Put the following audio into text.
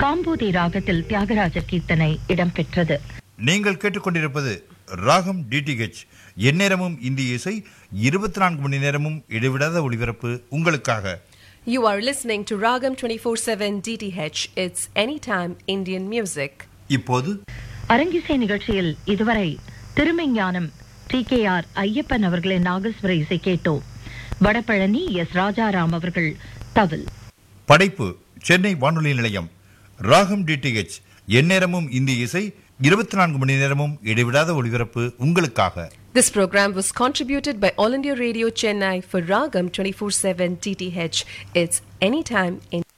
காம்போதி ராகத்தில் தியாகராஜர் கீர்த்தனை இடம்பெற்றது நீங்கள் கேட்டுக்கொண்டிருப்பது ராகம் டிடிஹெச் எந்நேரமும் இந்திய இசை இருபத்தி நான்கு மணி நேரமும் இடைவிடாத ஒளிபரப்பு உங்களுக்காக You are listening to Ragam 24/7 DTH. It's anytime Indian music. இப்போது அரங்கிசை நிகழ்ச்சியில் இதுவரை Thirumeignanam T K R Ayyappan அவர்களின் நாகஸ்வர இசை கேட்டோம் வடபழனி எஸ் ராஜாராம் அவர்கள் தவில் படைப்பு சென்னை வானொலி நிலையம் ராகம் டிடிஹெச் எந்நேரமும் இந்திய இசை இருபத்தி நான்கு மணி நேரமும் இடைவிடாத ஒளிபரப்பு உங்களுக்காக This program was contributed by All India Radio Chennai for Ragam 24/7 DTH. It's anytime in